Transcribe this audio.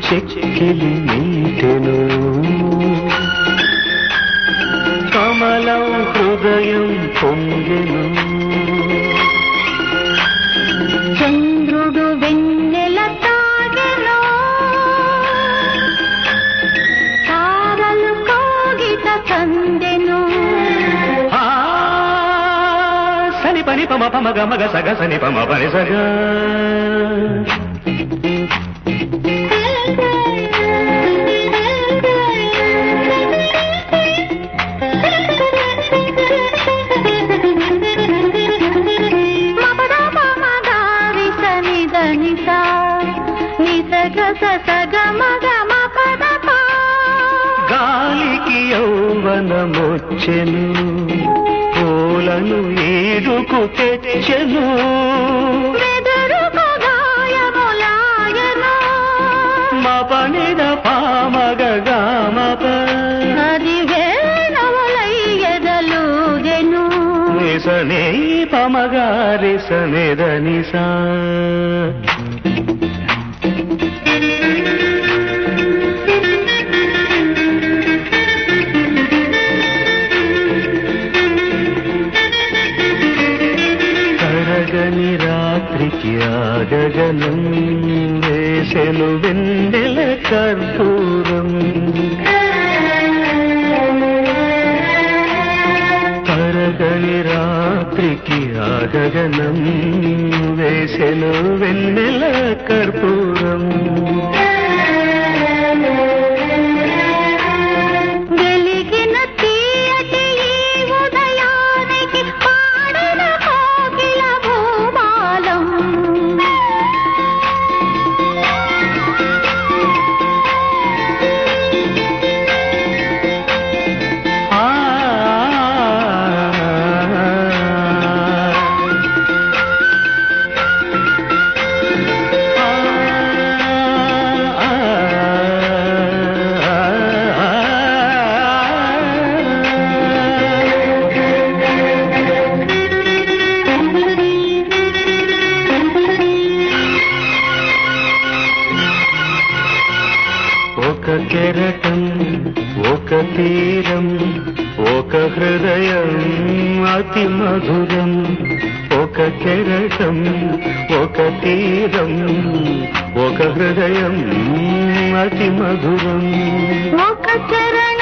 చెక్కిలి నీటెను కమలం హృదయం పొంగెను చంద్రుడు వెన్నెల తాగెను తారలు కోగిట కందెను ఆ సని పని పమ పమ గ మగ సగ సని పమ పని సగ మమద మమదారి సని దని సా నిసగ సగ మగ మపద పా గాలికి యౌవనమొచ్చెను పూలను ఏడుకు తెచ్చెను వెదరుకు గాయములాయను మా పనిద పామగ గామప అది వేణవలై ఎదలుగెను నిసనే పమగారి సనిదని సా కరగని రాత్రికి ఆగగనం వేసెను వెన్నెల కర్పూరం కరగని రాత్రికి ఆగగనం వేసెను వెన్నెల కర్పూరం వెలిగిన తీయటి ఈ ఉదయానికి పాడిన కోకిల భూమాలం ఆ ఒక కెరటం ఒక తీరం ఒక హృదయం అతి మధురం ఒక కెరటం ఒక తీరం ఒక హృదయం అతి మధురం ఒక చరణ